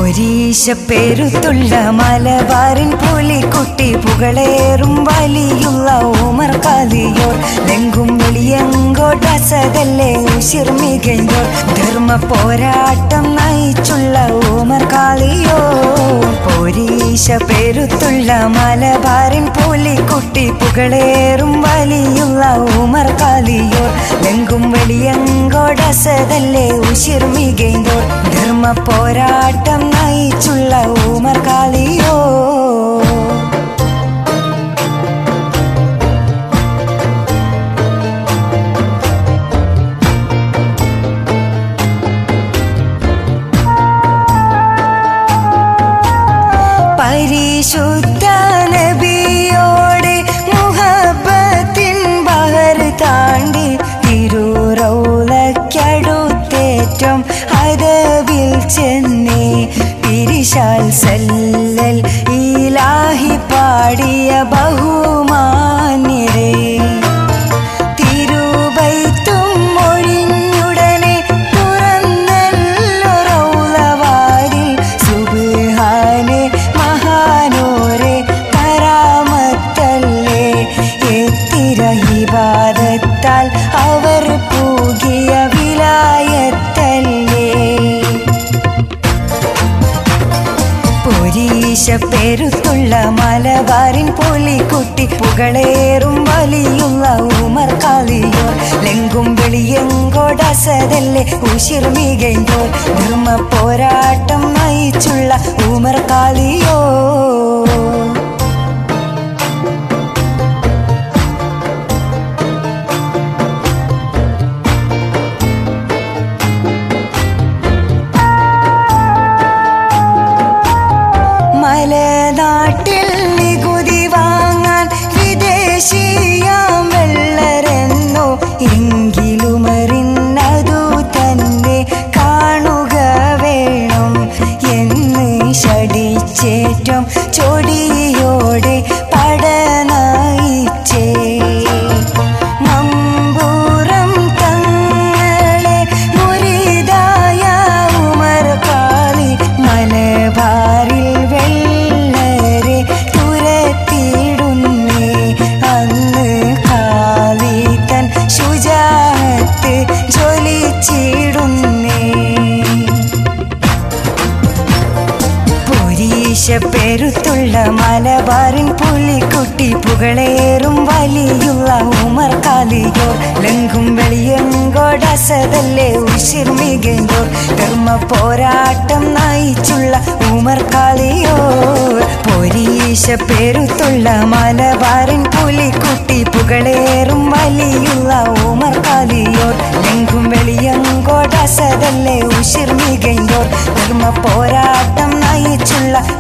പൊരീശ പെരുത്തുള്ള മലബാറിൻ പുലിക്കുട്ടി പുകളേറും വലിയുള്ള ഓമർ കാലിയോർ ലെങ്കും വെളിയങ്കോട്ടസതല്ലേ ഉശിർമികയോർ ധർമ്മ പോരാട്ടം നയിച്ചുള്ള ഓമർ കാളിയോ പൊരീശ പെരുത്തുള്ള മലബാറിൻ പുലിക്കുട്ടി പുകളേറും വലിയുള്ള ഓമർ കാലിയോർ ലെങ്കും വെളിയങ്കോടസതല്ലേ ഉശിർമികയോർ ധർമ്മ പോരാട്ടം നയിച്ചുള്ള ഊമർ കാളിയോ പരിശുദ്ധ നബിയോടെ മുഹബത്തിൻ ബഹർ താണ്ടി തിരുറൗലക്കടുത്തേറ്റം അതവിൽ ചെന്നേ പിരിശാൽ സല്ലൽ ഇലാഹി പാടിയ ബഹുമാന്യരേ തിരുവൈത്തും ഒഴിഞ്ഞുടനെ തുറന്നല്ലോ റൗലവാരിൽ സുബ്ഹാനെ മഹാനോരെ കരാമത്തല്ലേ എത്തിര ഇബാദത്താൽ അവർ പൂകിയ വിലായത്തല്ലേ പൊരീശ പെരുത്തുള്ള മലബാറിൻ പുലിക്കുട്ടി പുകളേറും വലിയുള്ള ഉമർ കാളിയോർ ലെങ്കും വെളിയങ്കോടസതല്ലേ ഉശിർമികയോർ ധർമ്മ പോരാട്ടം നയിച്ചുള്ള ഉമർ കാളിയോ മലനാട്ടിൽ നികുതി വാങ്ങാൻ വിദേശിയാം വെള്ളരെന്നോ എങ്കിലുമറിന്നതു തന്നെ കാണുക വേണം എന്ന് ഷടിച്ചേറ്റം ചൊടിയോടെ പടനായിച്ചേ മമ്പൂറം തങ്ങളെ മുരിതായ ഉമർ കാളി മലബാറിൽ വെള്ളരെ തുരത്തിയിടുന്നേ അന്ന് കാളി തൻ ശുചാത്ത് ജ്വലിച്ചിടുന്നേ പൊരീശ പെരുത്തുള്ള മലബാറിൻ പുലിക്കുട്ടി പുകളേറും വലിയുള്ള ഉമർ കാലിയോർ ലങ്കും വെളിയങ്കോടസതല്ലേ ഉശിർമികയോർ ധർമ്മ പോരാട്ടം നയിച്ചുള്ള ഉമർ കാളിയോർ പൊരീശ പെരുത്തുള്ള മലബാറിൻ പുലിക്കുട്ടി പുകളേറും വലിയുള്ള ഉമർ കാലിയോർ ലങ്കും വെളിയങ്കോടസതല്ലേ ഉശിർമികയോർ ധർമ്മ പോരാട്ടം നയിച്ചുള്ള